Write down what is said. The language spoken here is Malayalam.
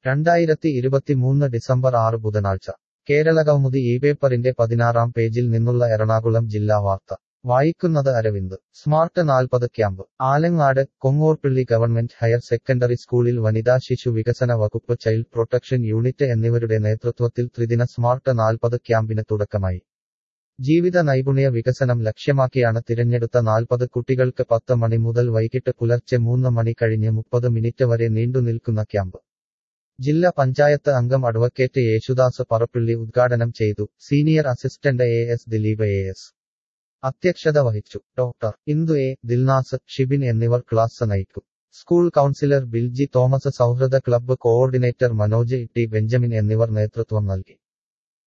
രണ്ടായിരത്തി ഇരുപത്തിമൂന്ന് ഡിസംബർ ആറ് ബുധനാഴ്ച കേരള കൗമുദി ഈ പേപ്പറിന്റെ പതിനാറാം പേജിൽ നിന്നുള്ള എറണാകുളം ജില്ലാ വാർത്ത വായിക്കുന്നത് അരവിന്ദ് സ്മാർട്ട് നാൽപ്പത് camp Alangad Kongorpilly government higher secondary സ്കൂളിൽ വനിതാ ശിശു വികസന വകുപ്പ് ചൈൽഡ് പ്രൊട്ടക്ഷൻ യൂണിറ്റ് എന്നിവരുടെ നേതൃത്വത്തിൽ ത്രിദിന സ്മാർട്ട് നാൽപ്പത് ക്യാമ്പിന് തുടക്കമായി ജീവിത നൈപുണ്യ വികസനം ലക്ഷ്യമാക്കിയാണ് തിരഞ്ഞെടുത്ത നാൽപ്പത് കുട്ടികൾക്ക് പത്ത് മണി മുതൽ വൈകിട്ട് പുലർച്ചെ മൂന്ന് മണി കഴിഞ്ഞ് മുപ്പത് മിനിറ്റ് വരെ നീണ്ടുനിൽക്കുന്ന ക്യാമ്പ് ജില്ലാ പഞ്ചായത്ത് അംഗം അഡ്വക്കേറ്റ് യേശുദാസ് പറപ്പിള്ളി ഉദ്ഘാടനം ചെയ്തു senior assistant A S Dileep A S അധ്യക്ഷത വഹിച്ചു ഡോക്ടർ ഇന്ദു എ ദിൽനാസ് ഷിബിൻ എന്നിവർ ക്ലാസ് നയിക്കും സ്കൂൾ കൗൺസിലർ ബിൽജി തോമസ് സൗഹൃദ club coordinator Manoj T Benjamin എന്നിവർ നേതൃത്വം നൽകി